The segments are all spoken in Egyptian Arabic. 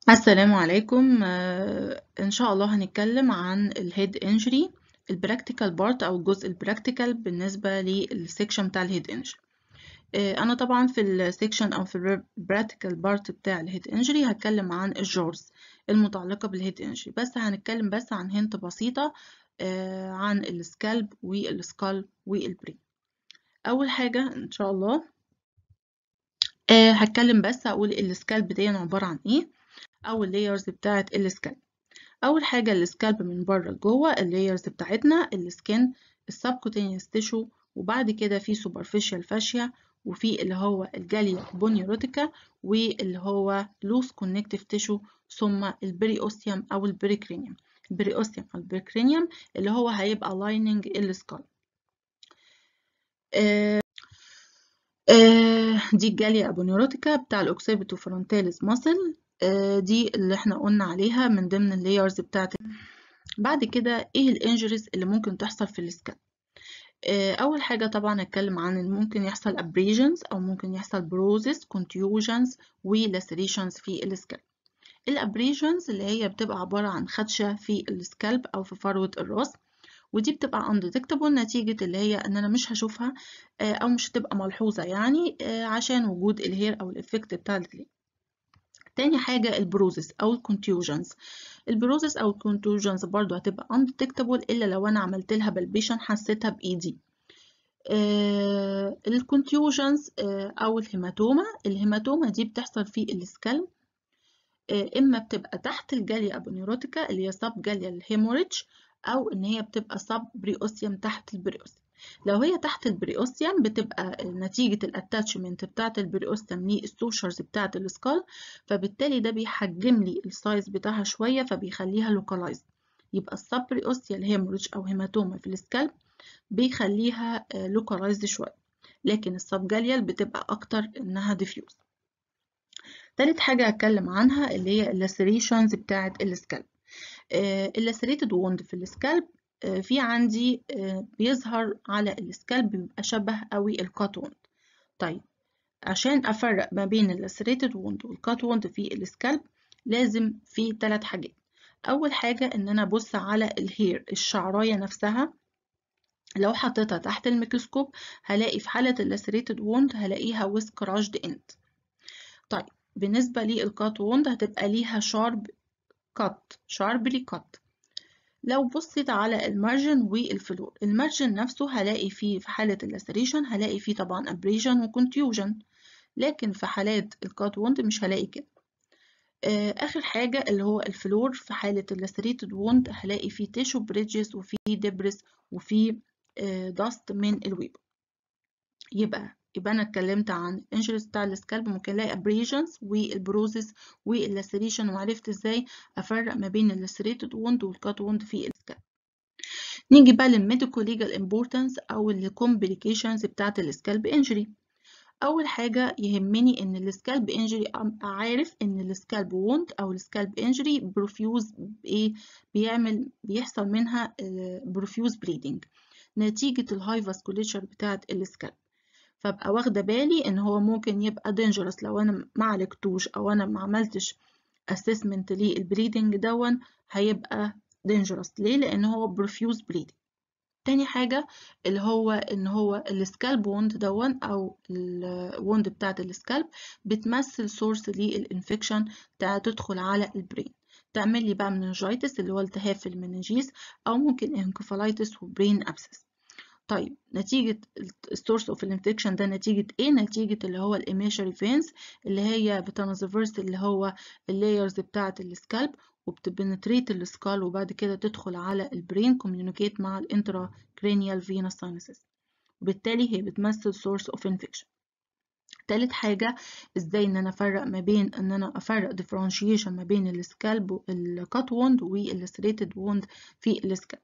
السلام عليكم آه، إن شاء الله هنتكلم عن الهيد انجري البراكتيكال بارت أو الجزء البراكتيكال بالنسبة للسيكشن بتاع الهيد انجري أنا طبعا في السيكشن أو في البراكتيكال بارت بتاع الهيد انجري هتكلم عن الجورز المتعلقة بالهيد انجري بس هنتكلم بس عن هنت بسيطة آه، عن السكالب والسكال والبرين أول حاجة إن شاء الله آه، هتكلم بس أقول السكالب دي عبارة عن إيه او اللايرز بتاعه السكالب اول حاجه السكالب من بره لجوه اللايرز بتاعتنا السكين السبكوتينيوس تيشو وبعد كده في سوبرفيشال فاشيا وفي اللي هو الجاليا بونيوروتيكا واللي هو لوس كونكتيف تيشو ثم البريوستيوم او البريكرينيوم البريوستيوم او البريكرينيوم اللي هو هيبقى لايننج السكال آه آه دي الجاليا بونيوروتيكا بتاع الاوكسيبيتو فرونتاليس ماسل دي اللي احنا قلنا عليها من ضمن اللايرز بتاعت بعد كده ايه الانجريز اللي ممكن تحصل في السكالب اول حاجه طبعا هتكلم عن ان ممكن يحصل ابريجنز او ممكن يحصل بروزس كونتيوجنز ولاسريشنز في السكالب الابريجنز اللي هي بتبقى عباره عن خدشه في السكالب او في فروه الراس ودي بتبقى undetectable نتيجة اللي هي ان انا مش هشوفها او مش هتبقى ملحوظة يعني عشان وجود الهير او الافكت بتاع الهير تاني حاجة البروزس أو الكونتيوجنز البروزس أو الكونتيوجنز برضو هتبقى undetectable إلا لو أنا عملت لها بالبيشن حسيتها بإيدي آه الكونتيوجنز آه أو الهيماتوما الهيماتوما دي بتحصل في السكالب آه إما بتبقى تحت الجاليا أبونيروتيكا اللي هي سب جاليا الهيموريدج أو إن هي بتبقى سب بريوستيوم تحت البريوستيوم لو هي تحت البريوستيوم بتبقى نتيجة الاتاتشمنت بتاعة البريوستيوم للسوشرز بتاعة السكال فبالتالي ده بيحجم لي السايز بتاعها شوية فبيخليها لوكالايزد يبقى السب بريوستيال هيموريج أو هيماتوما في السكالب بيخليها لوكالايزد شوية لكن السب جاليال بتبقى أكتر إنها ديفيوز تالت حاجة هتكلم عنها اللي هي اللاسريشنز بتاعة السكالب اللاسريتد ووند في السكالب في عندي بيظهر على السكالب بيبقى شبه قوي الكات ووند طيب عشان افرق ما بين اللاسريتد ووند والكات ووند في السكالب لازم في ثلاث حاجات اول حاجه ان انا ابص على الهير الشعرايه نفسها لو حطيتها تحت الميكروسكوب هلاقي في حاله اللاسريتد ووند هلاقيها ويز كراجد اند طيب بالنسبه للكات ووند هتبقى ليها شارب كات شاربلي كات لو بصيت على المارجن والفلور المارجن نفسه هلاقي فيه في حالة اللاسريشن هلاقي فيه طبعا ابريجن وكونتيوجن لكن في حالات الكات ووند مش هلاقي كده آخر حاجة اللي هو الفلور في حالة اللاسريتد ووند هلاقي فيه تيشو بريدجز وفيه دبرس وفيه داست من الويب يبقى يبقى انا اتكلمت عن الانجريز بتاع السكالب ممكن الاقي ابريجنز والبروزس واللاسريشن وعرفت ازاي افرق ما بين اللاسريتد ووند والكات ووند في السكالب نيجي بقى للميديكو ليجال امبورتانس او الكومبليكيشنز بتاعه السكالب انجري اول حاجه يهمني ان السكالب انجري عارف ان السكالب ووند او السكالب انجري بروفيوز ايه بيعمل بيحصل منها بروفيوز بليدنج نتيجه الهاي فاسكوليتشر بتاعه السكالب فابقى واخده بالي ان هو ممكن يبقى dangerous لو انا ما عالجتوش او انا ما عملتش assessment للبليدنج دون هيبقى dangerous ليه لان هو برفيوز bleeding تاني حاجة اللي هو ان هو السكالب ووند دون او الوند بتاعت السكالب بتمثل سورس للانفكشن تدخل على البرين تعمل لي بقى مننجايتس اللي هو التهاب في المننجيز او ممكن انكفالايتس وبرين ابسس طيب نتيجة السورس اوف الانفكشن ده نتيجة ايه؟ نتيجة اللي هو الايميشري فينز اللي هي بتنزفرس اللي هو اللايرز بتاعة السكالب وبتبنتريت السكال وبعد كده تدخل على البرين كوميونيكيت مع الانترا كرينيال فينوس ساينسز وبالتالي هي بتمثل سورس اوف انفكشن تالت حاجة ازاي ان انا افرق ما بين ان انا افرق differentiation ما بين السكالب الكات ووند واللاسريتد ووند في السكالب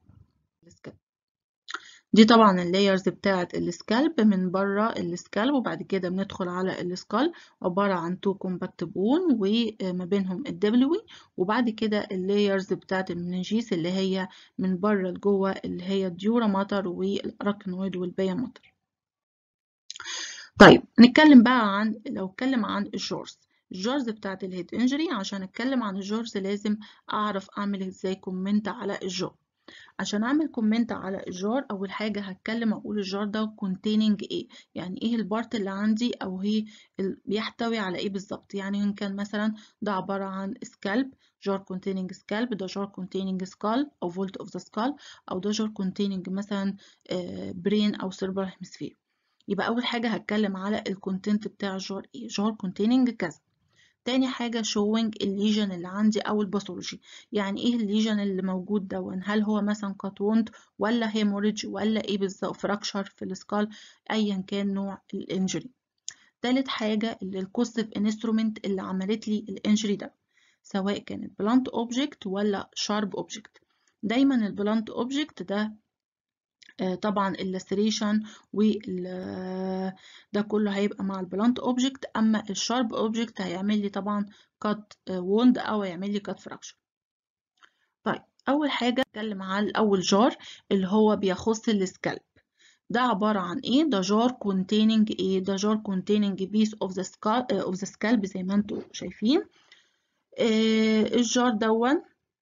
دي طبعا اللايرز بتاعة السكالب من بره السكالب وبعد كده بندخل على السكال عبارة عن تو كومباكت بون وما بينهم الدبلوي وبعد كده اللايرز بتاعة المننجيس اللي هي من بره لجوه اللي هي الديورا ماتر والاراكنويد والبيا ماتر طيب نتكلم بقى عن لو اتكلم عن الجورز الجارز بتاعت الهيد انجري عشان اتكلم عن الجارز لازم اعرف اعمل ازاي كومنت على الجار عشان اعمل كومنت على الجار اول حاجه هتكلم اقول الجار ده containing ايه يعني ايه البارت اللي عندي او هي بيحتوي على ايه بالظبط يعني ان كان مثلا ده عباره عن سكالب جار containing scalp ده جار containing skull او vault of the skull او ده جار containing مثلا brain او cerebral hemisphere يبقى اول حاجه هتكلم على الكونتنت بتاع الجار ايه جار containing كذا تاني حاجة showing الليجن اللي عندي أو الباثولوجي يعني إيه الليجن اللي موجود دون هل هو مثلا كات ووند ولا هيموريدج ولا إيه بالظبط فراكشر في السكال أيا كان نوع الانجري تالت حاجة اللي الكوستيف انسترومنت اللي عملت لي الانجري ده سواء كانت بلانت اوبجكت ولا شارب اوبجكت دايما البلانت اوبجكت ده طبعا اللاسريشن وال ده كله هيبقى مع البلانت اوبجكت اما الشارب اوبجكت هيعمل لي طبعا كات ووند او هيعمل لي كات فراكشر طيب اول حاجه اتكلم على الاول جار اللي هو بيخص السكالب ده عباره عن ايه ده جار containing ايه ده جار containing piece of the skull of the scalp زي ما انتم شايفين آه الجار دون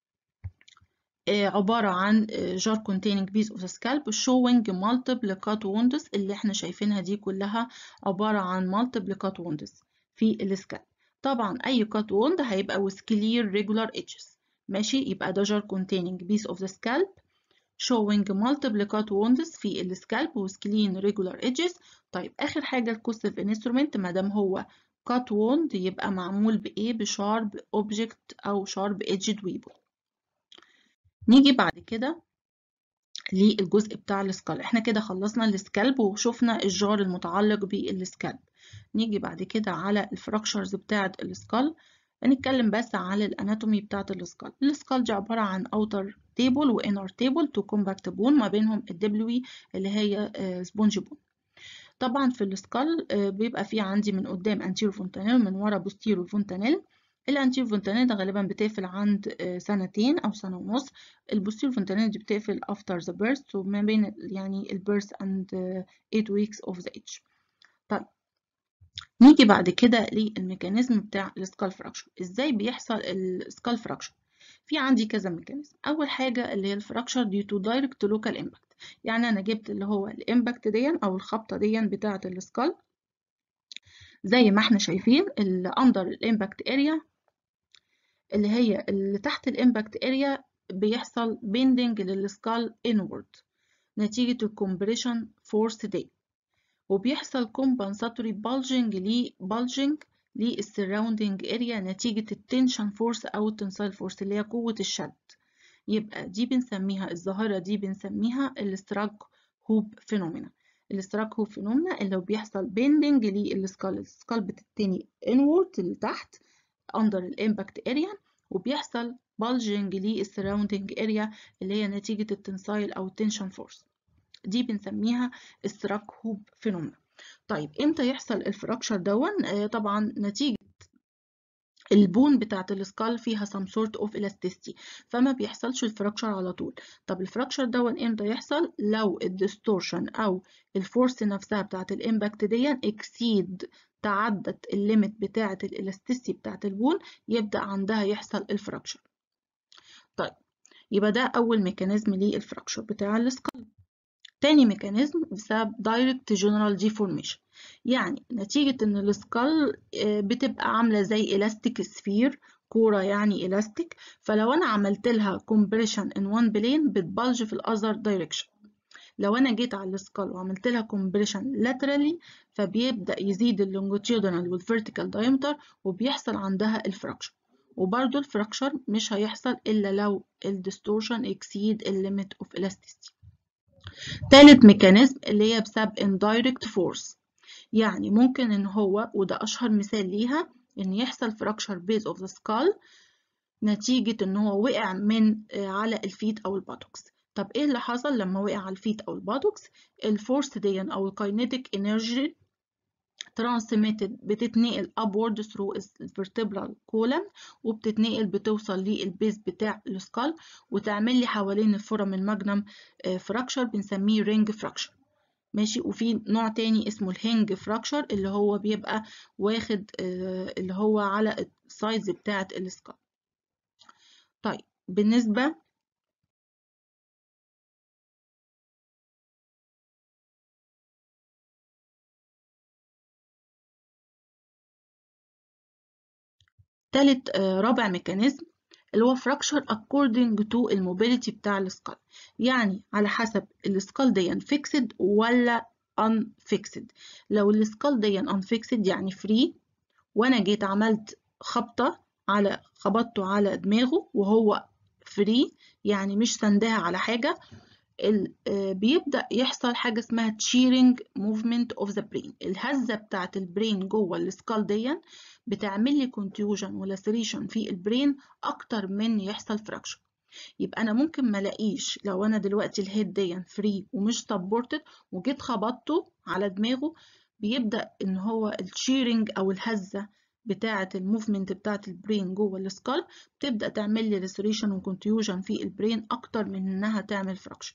عبارة عن جار containing piece of the scalp showing multiple cut wounds اللي احنا شايفينها دي كلها عبارة عن multiple cut wounds في السكالب طبعا أي cut wound هيبقى with clear regular edges ماشي يبقى ده جار containing piece of the scalp showing multiple cut wounds في السكالب with clean regular edges طيب آخر حاجة الكوستيف instrument مادام هو cut wound يبقى معمول بإيه بشارب object أو sharp edged weapon نيجي بعد كده للجزء بتاع السكال احنا كده خلصنا السكالب وشفنا الجار المتعلق بالسكالب نيجي بعد كده على الفراكشرز بتاعة السكال هنتكلم بس على الاناتومي بتاعة السكال السكال دي عبارة عن اوتر تيبل وانر تيبل تو كومباكت بون ما بينهم الدبلوي اللي هي سبونج بون طبعا في السكال بيبقى في عندي من قدام انتيرو فونتانيل من ورا بوستيرو فونتانيل الانتيرو فونتانيل ده غالبا بتقفل عند سنتين او سنه ونص البوستيرو فونتانيل دي بتقفل after the birth وما بين يعني البيرث and 8 weeks of the age طيب نيجي بعد كده للميكانيزم بتاع السكال فراكشر ازاي بيحصل السكال فراكشر في عندي كذا ميكانيزم اول حاجه اللي هي الفراكشر ديو تو دايركت لوكال امباكت يعني انا جبت اللي هو الامباكت دي او الخبطه دي بتاعه السكال زي ما احنا شايفين اللي اندر الامباكت اريا اللي هي اللي تحت الامباكت اريا بيحصل بيندنج للسكال انورد نتيجة الكومبريشن فورس دي وبيحصل compensatory bulging لي bulging للسراوندينج اريا نتيجة التنشن فورس أو التنسايل فورس اللي هي قوة الشد يبقى دي بنسميها الظاهرة دي بنسميها الاستراك هوب فينومينا الاستراك هوب فينومينا اللي بيحصل بيندنج للسكال السكال بتتني انورد لتحت under الامباكت اريا وبيحصل bulging للسراوندينج اريا اللي هي نتيجة التنسايل أو التنشن فورس دي بنسميها استراك هوب فينومينا طيب امتى يحصل الفراكشر دون آه طبعا نتيجة البون بتاعت السكال فيها some sort of elasticity فما بيحصلش الفراكشر على طول طب الفراكشر دون امتى يحصل لو الديستورشن او الفورس نفسها بتاعت الامباكت دي اكسيد تعدت الليميت بتاعة الالاستيسيتي بتاعة البون يبدأ عندها يحصل الفراكشر طيب يبقى ده أول ميكانيزم للفراكشر بتاع السكال تاني ميكانيزم بسبب دايركت جنرال ديفورميشن يعني نتيجة إن السكال بتبقى عاملة زي إلاستيك سفير كورة يعني إلاستيك فلو أنا عملت لها compression in one plane بتبلج في الأذر دايركشن لو انا جيت على السكال وعملت لها كومبريشن لاترالي فبيبدا يزيد اللونجيتيودنال والفيرتيكال دايمتر وبيحصل عندها الفراكشر وبرده الفراكشر مش هيحصل الا لو الديستورشن اكسيد الليميت اوف elasticity تالت ميكانيزم اللي هي بسبب indirect force يعني ممكن ان هو وده اشهر مثال ليها ان يحصل فراكشر بيز اوف ذا سكال نتيجة ان هو وقع من على الفيت او الباتوكس طب ايه اللي حصل لما وقع على الفيت او الباتوكس الفورس دي او الكاينيتيك انرجي ترانسميتد بتتنقل upward through الفرتبرال كولم وبتتنقل بتوصل للبيز بتاع السكال وتعمل لي حوالين الفورم الماجنم فراكشر بنسميه رينج فراكشر ماشي وفي نوع تاني اسمه الهنج فراكشر اللي هو بيبقى واخد آه اللي هو على السايز بتاعة السكال طيب بالنسبة تالت آه رابع ميكانيزم اللي هو fracture according to الموبيليتي بتاع السكال يعني على حسب السكال دي fixed ولا unfixed لو السكال دي unfixed يعني free وانا جيت عملت خبطة على خبطته على دماغه وهو فري يعني مش سندها على حاجة بيبدأ يحصل حاجة اسمها cheering movement of the brain الهزة بتاعت البرين جوه السكال دي بتعمل لي contusion ولاسريشن في البرين أكتر من يحصل فراكشن يبقى أنا ممكن ملاقيش لو أنا دلوقتي الهيد دي فري ومش سبورتد وجيت خبطته على دماغه بيبدأ إن هو الشيرنج أو الهزة بتاعة الموفمنت بتاعة البرين جوه السكال بتبدأ تعمل لي ريسوريشن وكونتيوجن في البرين أكتر من إنها تعمل فراكشن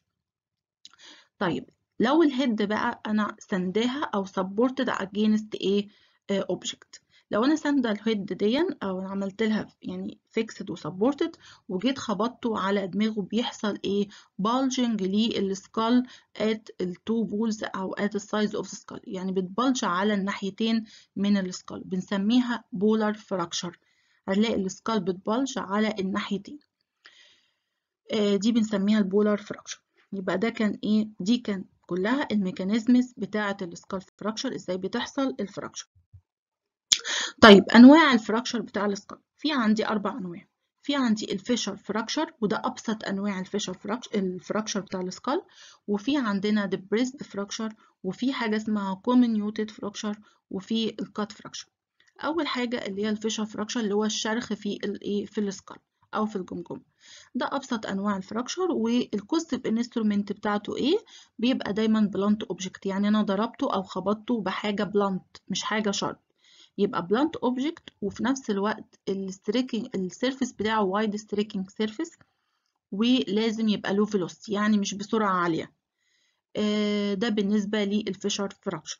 طيب لو الهيد بقى أنا سنداها أو سبورتد أجينست إيه أوبجكت لو أنا ساندة الهيد دي أو عملت لها يعني فيكسد وسبورتد وجيت خبطته على دماغه بيحصل إيه بالجنج للسكال at التو بولز أو at the size of the skull يعني بتبلج على الناحيتين من السكال بنسميها بولار فراكشر هنلاقي السكال بتبلج على الناحيتين آه دي بنسميها البولار فراكشر يبقى ده كان ايه دي كان كلها الميكانيزمز بتاعه السكال فراكشر ازاي بتحصل الفراكشر طيب انواع الفراكشر بتاع السكال في عندي اربع انواع في عندي الفيشر فراكشر وده ابسط انواع الفيشر فراكشر الفراكشر بتاع السكال وفي عندنا ديبريسد فراكشر وفي حاجه اسمها كومينيوتد فراكشر وفي الكات فراكشر اول حاجه اللي هي الفيشر فراكشر اللي هو الشرخ في الايه في السكال او في الجمجمه ده ابسط انواع الفراكشر والكوستيف انسترومنت بتاعته ايه بيبقى دايما بلانت اوبجكت يعني انا ضربته او خبطته بحاجه بلانت مش حاجه شارب يبقى بلانت اوبجكت وفي نفس الوقت الستريكنج السيرفيس بتاعه وايد ستريكنج سيرفيس ولازم يبقى له فيلوسيتي يعني مش بسرعه عاليه ده بالنسبه للفيشر فراكشر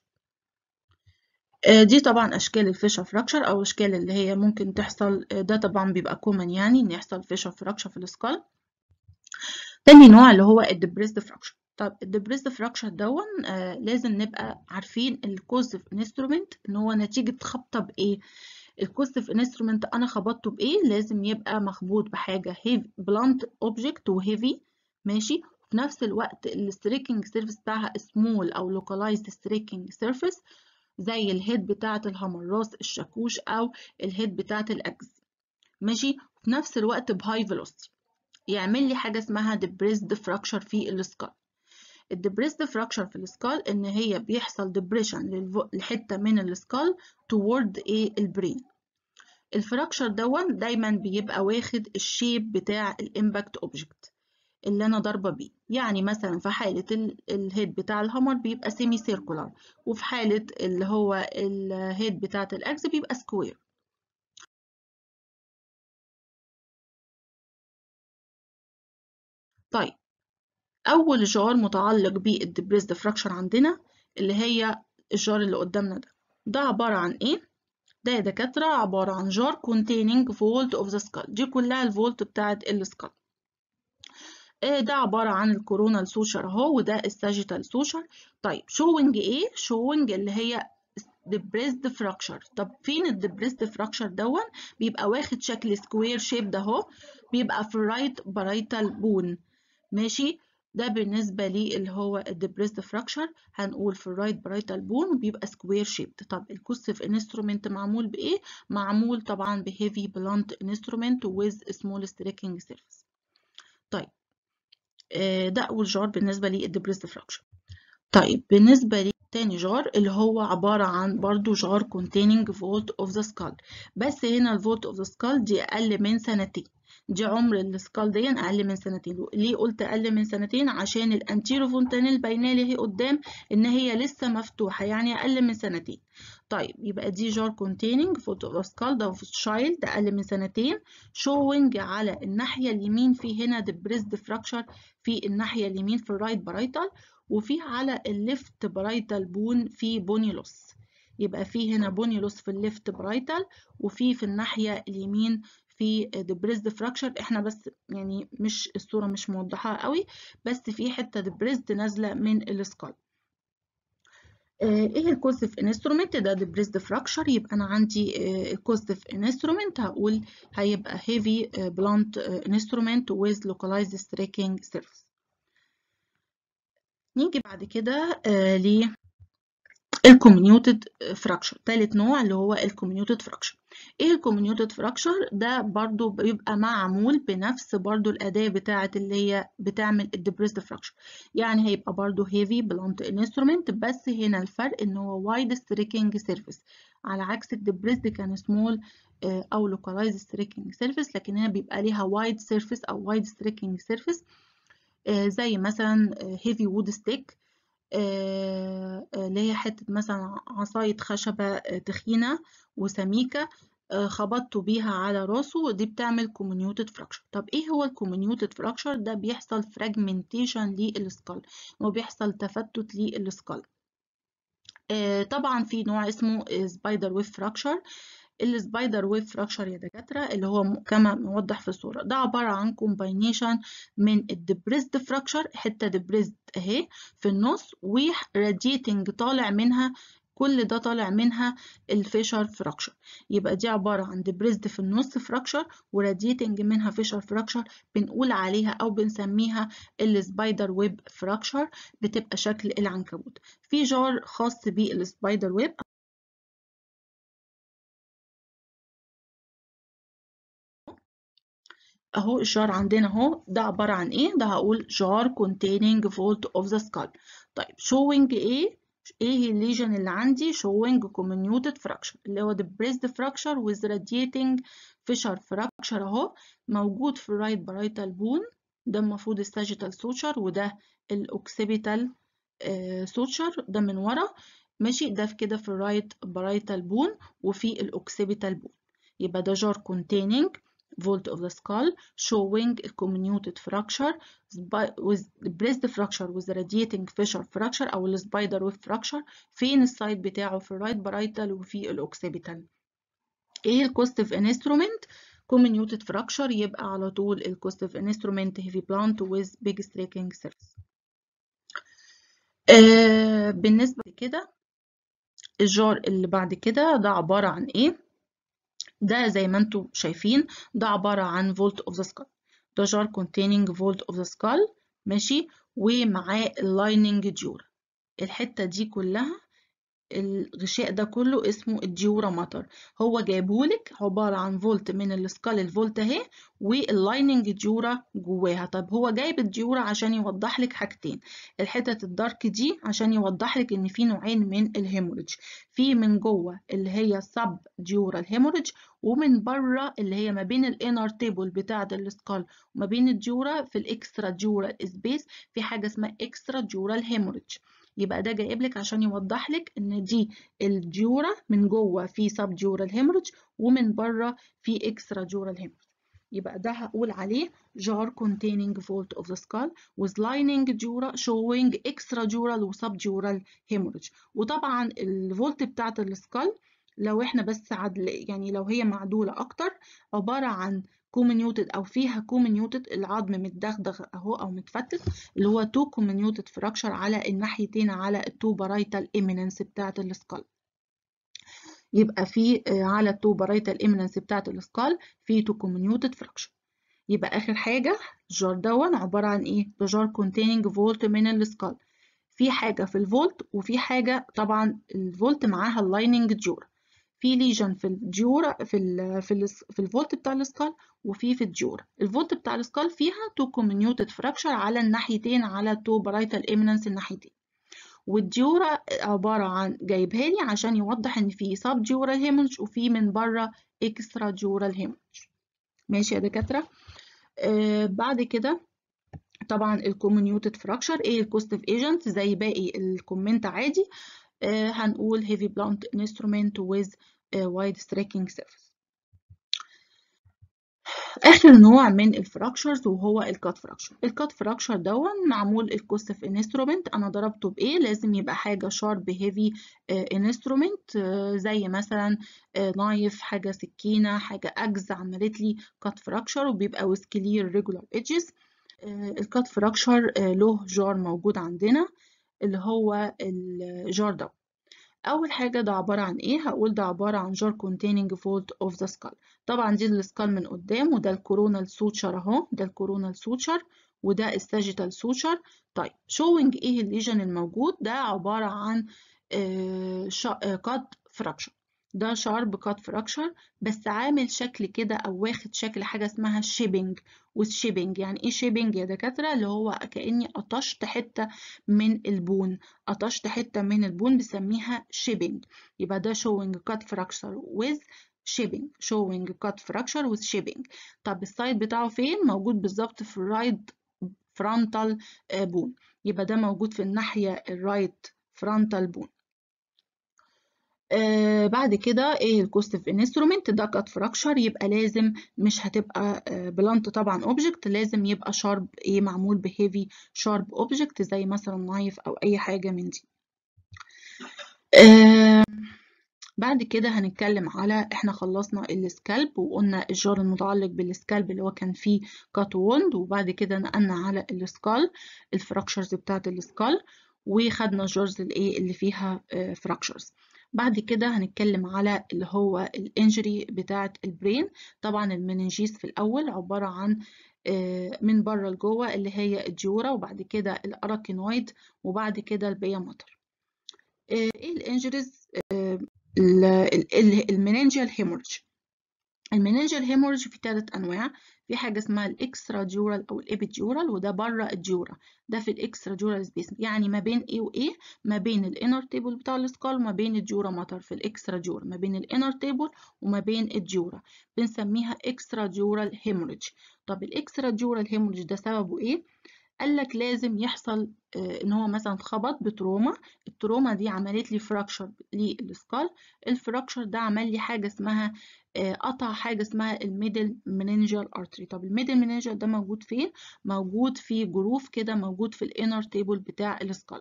دي طبعا اشكال الفيشر فراكشر او اشكال اللي هي ممكن تحصل ده طبعا بيبقى كومن يعني ان يحصل فيشر فراكشر في السكال تاني نوع اللي هو الدبريسد فراكشر طب الدبريسد فراكشر دون آه لازم نبقى عارفين الكوزيف انسترومنت ان هو نتيجه خبطه بايه الكوزيف انسترومنت انا خبطته بايه لازم يبقى مخبوط بحاجه هيفي بلانت اوبجكت وهيفي ماشي في نفس الوقت الستريكنج سيرفيس بتاعها سمول او لوكالايزد ستريكنج سيرفيس زي الهيد بتاعة الهامر راس الشاكوش أو الهيد بتاعة الأجز ماشي في نفس الوقت بهاي فيلوسيتي يعمل لي حاجة اسمها ديبريسد فراكشر في السكال الديبريسد فراكشر في السكال إن هي بيحصل ديبريشن لحتة من السكال toward إيه البرين الفراكشر دون دايما بيبقى واخد الشيب بتاع الامباكت اوبجكت اللي انا ضاربه بيه يعني مثلا في حاله الهيد بتاع الهامر بيبقى سيمي سيركولار وفي حاله اللي هو الهيد بتاعه الاكس بيبقى سكوير طيب اول جار متعلق بالدبريسد فراكشر عندنا اللي هي الجار اللي قدامنا ده ده عباره عن ايه ده يا دكاتره عباره عن جار containing vault of the skull دي كلها الفولت بتاعه السكال ده عبارة عن الكورونال سوشر اهو وده الساجيتال سوشر طيب شوينج ايه شوينج اللي هي depressed fracture طب فين الدبريسد فراكشر دون بيبقى واخد شكل سكوير شيب ده اهو بيبقى في الرايت بارايتال بون ماشي ده بالنسبة لي اللي هو الدبريسد فراكشر هنقول في الرايت بارايتال بون بيبقى سكوير شيب طب الكوستيف انسترومنت معمول بايه معمول طبعا بهيفي بلانت انسترومنت ويز سمول ستريكنج سيرفيس طيب ده أول جار بالنسبة للدبريسد فراكشر طيب بالنسبة لتاني جار اللي هو عبارة عن برضو جار containing volt of the skull بس هنا الفولت of the skull دي أقل من سنتين دي عمر السكال دي أقل من سنتين ليه قلت أقل من سنتين عشان الأنتيرو فونتانيل باينة لي هي قدام إن هي لسه مفتوحة يعني أقل من سنتين طيب يبقى دي جار containing فوتو اوف سكال ده في child اقل من سنتين showing على الناحيه اليمين في هنا depressed fracture في الناحيه اليمين في الرايت بارايتال وفي على الليفت بارايتال بون في بوني لوس يبقى في هنا بوني لوس في الليفت بارايتال وفي في الناحيه اليمين في depressed fracture احنا بس يعني مش الصوره مش موضحاها قوي بس في حته depressed نازله من السكال ايه الكوزيف انسترومنت ده depressed fracture يبقى انا عندي الكوزيف انسترومنت هقول هيبقى heavy blunt instrument with localized striking surface نيجي بعد كده ل الكوميونيوتد فراكشر تالت نوع اللي هو الكوميونيوتد فراكشر ايه الكوميونيوتد فراكشر ده برضو بيبقى معمول بنفس برضو الاداة بتاعه اللي هي بتعمل الدبريسد فراكشر يعني هيبقى برضو هيفي بلانت انسترومنت بس هنا الفرق ان هو وايد ستريكنج سيرفيس على عكس الدبريسد كان سمول او لوكالايز ستريكنج سيرفيس لكن هنا بيبقى ليها وايد سيرفيس او وايد ستريكنج سيرفيس زي مثلا هيفي وود ستيك اللي هي حتة مثلا عصاية خشبة تخينة وسميكة خبطته بيها على راسه دي بتعمل كوميونيوتد فراكشر طب ايه هو الكوميونيوتد فراكشر ده بيحصل فراجمنتيشن للسكال وبيحصل تفتت للسكال طبعا في نوع اسمه سبايدر ويف فراكشر السبايدر ويف فراكشر يا دكاتره اللي هو كما موضح في الصوره ده عباره عن كومباينيشن من الدبريسد فراكشر حته دبريسد اهي في النص وراديتنج طالع منها كل ده طالع منها الفيشر فراكشر يبقى دي عباره عن دبريسد في النص فراكشر وراديتنج منها فيشر فراكشر بنقول عليها او بنسميها السبايدر ويب فراكشر بتبقى شكل العنكبوت في جار خاص بالسبايدر ويب اهو الجار عندنا اهو ده عبارة عن ايه ده هقول جار containing vault of the skull طيب showing ايه ايه الليجن اللي عندي showing comminuted fracture اللي هو depressed fracture with radiating fissure fracture اهو موجود في الرايت بارايتال بون ده المفروض الساجيتال suture وده الاوكسيبيتال suture ده من ورا ماشي ده كده في الرايت بارايتال بون وفي الاوكسيبيتال بون يبقى ده جار containing vault of the skull showing a comminuted fracture with breast fracture with radiating fissure fracture أو السبايدر ويف fracture فين السايد بتاعه في الرايت بارايتال وفي الأوكسيبيتال إيه الكوستيف انسترومنت comminuted fracture يبقى على طول الكوستيف انسترومنت heavy blunt with big striking surface آه بالنسبة لكده الجار اللي بعد كده ده عبارة عن إيه ده زي ما انتم شايفين ده عبارة عن فولت اوف ذا سكال ده جار containing فولت اوف ذا سكال ماشي ومعاه اللايننج ديورا الحتة دي كلها الغشاء ده كله اسمه الديورا ماتر هو جايبهولك عبارة عن فولت من السكال الفولت اهي واللايننج ديورا جواها طب هو جايب الديورا عشان يوضح لك حاجتين الحتت الدارك دي عشان يوضح لك ان في نوعين من الهيموريدج في من جوه اللي هي سب ديورا الهيموريدج ومن بره اللي هي ما بين الانر تيبل بتاعه السكال وما بين الديورا في الاكسترا ديورا سبيس في حاجه اسمها اكسترا ديورا الهيموريدج يبقى ده جايب لك عشان يوضح لك ان دي الديورا من جوه في سب ديورال هيموريدج ومن بره في اكسترا ديورال هيموريدج يبقى ده هقول عليه jar containing vault of the skull with lining dura showing extradural و subdural hemorrhage وطبعا الفولت بتاعت السكال لو احنا بس عدل يعني لو هي معدولة اكتر عبارة عن كومنيوتد او فيها كومنيوتد العظم متدغدغ اهو او متفتت اللي هو تو كومنيوتد فراكشر على الناحيتين على التو بارايتال ايميننس بتاعه السكال يبقى في على التو بارايتال ايميننس بتاعه السكال في تو كومنيوتد فراكشر يبقى اخر حاجه الجار دون عباره عن ايه ده جار كونتيننج فولت من السكال في حاجه في الفولت وفي حاجه طبعا الفولت معاها اللايننج ديور في ليجن في الديورا في ال في ال في الفولت بتاع السكال وفي في الديورا الفولت بتاع السكال فيها تو كومينيوتد فراكشر على الناحيتين على تو برايتال ايميننس الناحيتين والديورا عبارة عن جايبها لي عشان يوضح ان في سب ديورال هيموريدج وفي من بره اكسترا ديورال هيموريدج ماشي يا دكاترة آه بعد كده طبعا الكومينيوتد فراكشر ايه الكوستيف ايجنت زي باقي الكومنت عادي آه هنقول heavy blunt instrument with uh, wide striking surface اخر نوع من الفراكشرز وهو الكات فراكشر الكات فراكشر دون معمول الكوست في انسترومنت انا ضربته بايه لازم يبقى حاجه شارب هيفي انسترومنت زي مثلا نايف حاجه سكينه حاجه اجز عملت لي كات فراكشر وبيبقى with clear regular edges الكات فراكشر له جار موجود عندنا اللي هو الجار ده أول حاجة ده عبارة عن إيه؟ هقول ده عبارة عن جار containing fold of the skull طبعا دي السكال من قدام وده الكورونال سوتشر أهو ده الكورونال سوتشر وده الساجيتال سوتشر طيب showing إيه الليجن الموجود ده عبارة عن كات فراكشر ده شارب كات فراكشر بس عامل شكل كده او واخد شكل حاجه اسمها شيبنج والشيبنج يعني ايه شيبنج يا دكاتره اللي هو كاني قطشت حته من البون قطشت حته من البون بسميها شيبنج يبقى ده showing cut fracture with shaping showing cut fracture with shaping طب السايد بتاعه فين موجود بالظبط في الرايت فرونتال بون يبقى ده موجود في الناحيه الرايت فرونتال بون آه بعد كده ايه الكوست في انسترومنت ده كات فراكشر يبقى لازم مش هتبقى آه بلانت طبعا اوبجكت لازم يبقى شارب ايه معمول بهيفي شارب اوبجكت زي مثلا نايف او اي حاجه من دي آه بعد كده هنتكلم على احنا خلصنا السكالب وقلنا الجار المتعلق بالسكالب اللي هو كان فيه كات ووند وبعد كده نقلنا على السكال الفراكشرز بتاعت السكال وخدنا الجارز الايه اللي فيها فراكشرز بعد كده هنتكلم على اللي هو الانجري بتاعة البرين طبعا المننجيز في الأول عبارة عن من بره لجوه اللي هي الجورة وبعد كده الأراكينويد وبعد كده البيا مطر ايه الانجريز المننجيال هيمورج المننجيال هيمورج في ثلاث انواع في حاجه اسمها الاكسترا جورال او الابيديورال وده بره الجوره ده في الاكسترا جورال سبيس يعني ما بين ايه وايه ما بين الانر تيبل بتاع السكال وما بين الجوره مطر في الاكسترا جورا ما بين الانر تيبل وما بين الجوره بنسميها اكسترا جورال هيمورج طب الاكسترا جورال هيمورج ده سببه ايه قال لك لازم يحصل ان هو مثلا اتخبط بتروما التروما دي عملت لي فراكشر للسكال الفراكشر ده عمل لي حاجه اسمها قطع حاجه اسمها الميدل مننجال ارتري طب الميدل مننجال ده موجود فين موجود في جروف كده موجود في الانر تيبل بتاع السكال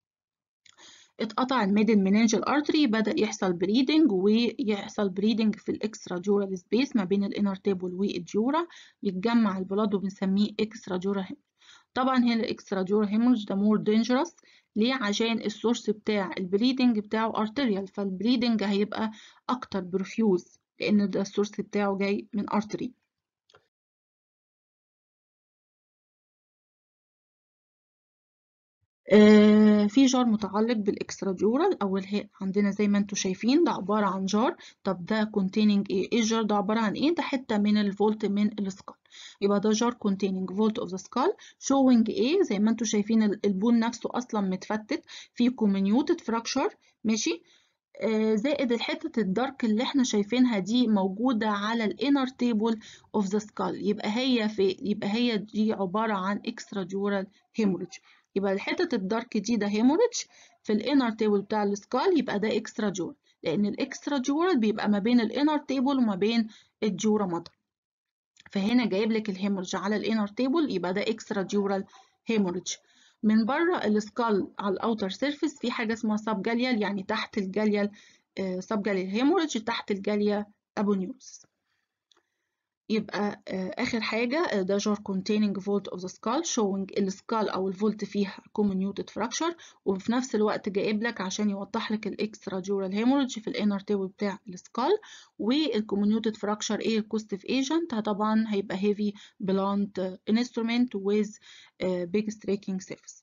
اتقطع الميدل مننجال ارتري بدا يحصل بريدنج ويحصل بريدنج في الاكسترا جورال سبيس ما بين الانر تيبل والجورا يتجمع البلاد وبنسميه اكسترا جورال طبعا هنا الاكسترا جورال هيمورج ده مور دينجرس ليه عشان السورس بتاع البليدنج بتاعه ارتريال فالبليدنج هيبقى اكتر برفيوز لان ده السورس بتاعه جاي من ارتري آه في جار متعلق بالاكسترا جورال اول هي عندنا زي ما انتم شايفين ده عباره عن جار طب ده containing ايه ايه الجار ده عباره عن ايه ده حته من الفولت من السكال يبقى ده جار containing volt of the skull showing ايه زي ما انتم شايفين البون نفسه اصلا متفتت في comminuted fracture ماشي آه زائد الحتة الدارك اللي احنا شايفينها دي موجودة على الانر تيبل اوف ذا skull يبقى هي في يبقى هي دي عبارة عن extra dural hemorrhage يبقى الحتة الدارك دي ده hemorrhage في الانر تيبل بتاع السكال يبقى ده extra dural لان الاكسترا جورال بيبقى ما بين الانر تيبل وما بين الجورا مطر فهنا جايب لك الهيمورج على الانر تيبل يبقى ده اكسترا جورال هيمورج من بره السكال على الاوتر سيرفيس في حاجه اسمها سب جاليال يعني تحت الجاليال سب جاليال هيمورج تحت الجاليا ابونيوس يبقى اخر حاجه ده جار containing vault of the skull showing السكال او الفولت فيها comminuted fracture وفي نفس الوقت جايب لك عشان يوضح لك الاكسترا جورال هيموريدج في الانر تيبل بتاع السكال والكومينيوتد فراكشر ايه الكوستيف ايجنت طبعا هيبقى heavy blunt instrument with big striking surface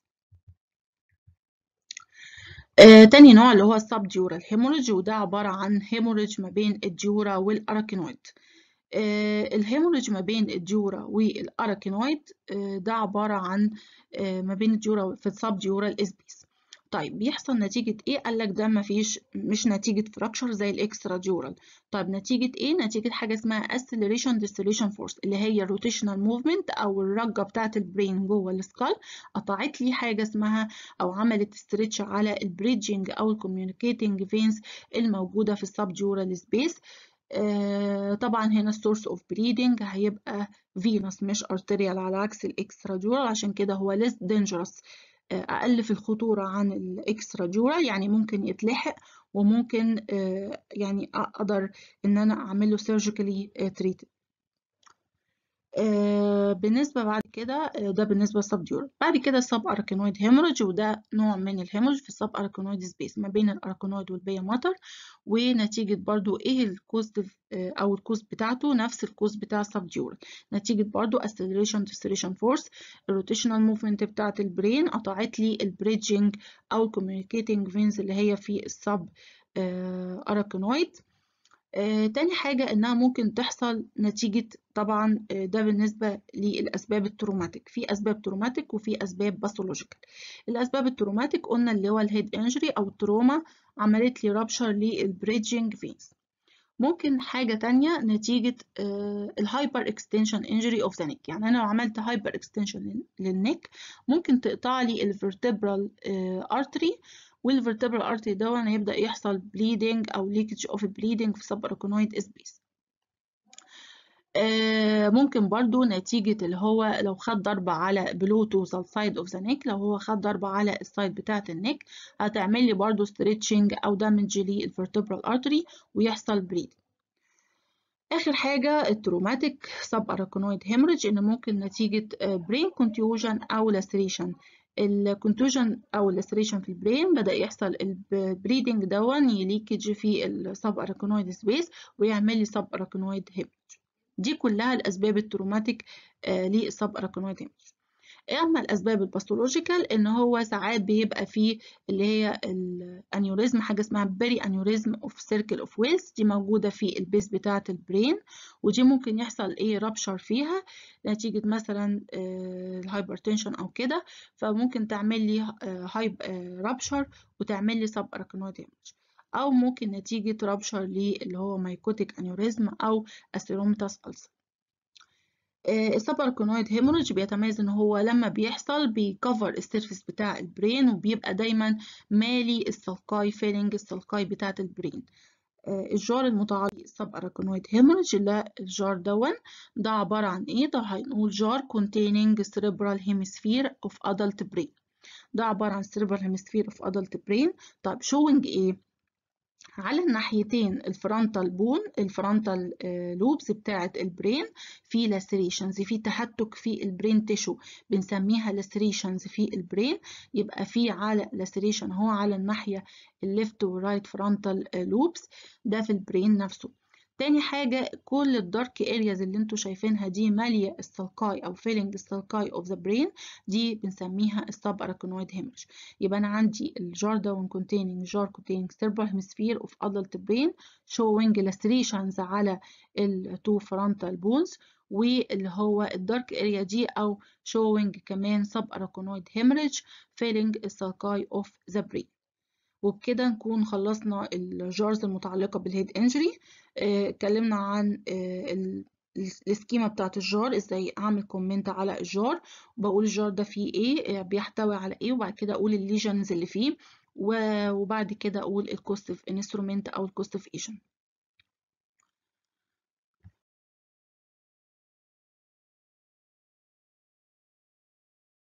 آه، تاني نوع اللي هو السبديورال هيموريدج وده عبارة عن هيموريدج ما بين الديورا والأراكينويد آه، الهيموريدج ما بين الديورا والأراكينويد آه، ده عبارة عن ما بين الديورا في السبديورال اسبيس طيب بيحصل نتيجة ايه؟ قال لك ده مفيش مش نتيجة فراكشر زي الاكسترا ديورال طيب نتيجة ايه؟ نتيجة حاجة اسمها acceleration distillation force اللي هي الروتيشنال موفمنت او الرجة بتاعة البرين جوه السكال قطعت لي حاجة اسمها او عملت ستريتش على البريدجنج او الكوميونيكيتنج فينز الموجودة في السب ديورال سبيس آه طبعا هنا السورس اوف بريدنج هيبقى فينوس مش ارتريال على عكس الاكسترا ديورال عشان كده هو less dangerous اقل في الخطوره عن الاكسترا ديورال يعني ممكن يتلحق وممكن يعني اقدر ان انا اعمل له سيرجيكالي تريتد بالنسبه بعد كده ده بالنسبه للسب ديورال بعد كده السب اراكينويد هيموريج وده نوع من الهيموريج في السب اراكينويد سبيس ما بين الاراكينويد والبيا ماتر ونتيجه برضو ايه الكوز او الكوز بتاعته نفس الكوز بتاع السب ديورال نتيجه برضو acceleration distillation force الروتيشنال موفمنت بتاعه البرين قطعت لي البريدجنج او الكوميونيكيتنج فينز اللي هي في السب اراكينويد آه، تاني حاجة إنها ممكن تحصل نتيجة طبعا آه، ده بالنسبة للأسباب التروماتيك في أسباب تروماتيك وفي أسباب باثولوجيكال الأسباب التروماتيك قلنا اللي هو الهيد انجري أو التروما عملت لي رابشر للبريدجنج فينز ممكن حاجة تانية نتيجة الهايبر اكستنشن انجري اوف ذا نيك يعني أنا لو عملت هايبر اكستنشن للنيك ممكن تقطع لي الفرتبرال ارتري والفرتبرال ارتري ده هيبدأ يحصل bleeding أو leakage of bleeding في subarachnoid space آه ممكن برضو نتيجة اللي هو لو خد ضربة على below to the side of the neck لو هو خد ضربة على السايد بتاعة النك هتعمل لي برضو stretching أو damage للvertebral artery ويحصل bleeding آخر حاجة التروماتيك subarachnoid hemorrhage إن ممكن نتيجة brain contusion أو laceration الكونتوجن او اللاسريشن في البرين بدا يحصل البريدنج دون يليكج في السب اراكونويد سبيس ويعمل لي سب اراكونويد هيمج دي كلها الاسباب التروماتيك آه للسب اراكونويد هيمج اما الاسباب الباثولوجيكال ان هو ساعات بيبقى فيه اللي هي الانيوريزم حاجه اسمها بيري انيوريزم اوف سيركل اوف ويلز دي موجوده في البيس بتاعه البرين ودي ممكن يحصل ايه رابشر فيها نتيجه مثلا الهايبرتنشن او كده فممكن تعمل لي هايب رابشر وتعمل لي سب اراكنويد هيمج او ممكن نتيجه رابشر اللي هو مايكوتيك انيوريزم او اسيرومتاس ألسر السباركونويد هيموريج بيتميز ان هو لما بيحصل بيكفر السيرفيس بتاع البرين وبيبقى دايما مالي السلقاي فيلينج السلقاي بتاعه البرين الجار المتعلق السب اراكونويد هيموريج اللي الجار دون ده عبارة عن ايه ده هنقول جار containing cerebral hemisphere of adult brain ده عبارة عن cerebral hemisphere of adult brain طيب showing ايه على الناحيتين الفرونتال بون الفرونتال لوبس بتاعة البرين في لاسريشنز في تهتك في البرين تيشو بنسميها لاسريشنز في البرين يبقى في على لاسريشن هو على الناحية الليفت والرايت فرونتال لوبس ده في البرين نفسه تاني حاجة كل الدارك ارياز اللي انتوا شايفينها دي مالية السلقاي او فيلينج السلقاي اوف ذا برين دي بنسميها السب اراكونويد هيمج يبقى انا عندي الجار داون containing jar containing cerebral hemisphere of adult brain showing lacerations على التو frontal bones واللي هو الدارك اريا دي او showing كمان sub araconoid hemorrhage filling السلقاي of the brain وبكده نكون خلصنا الجارز المتعلقة بالهيد انجري اتكلمنا عن اه السكيما بتاعت الجار ازاي اعمل كومنت على الجار وبقول الجار ده فيه ايه بيحتوي على ايه وبعد كده اقول الليجنز اللي فيه وبعد كده اقول الكوستيف انسترومنت او الكوستيف ايجنت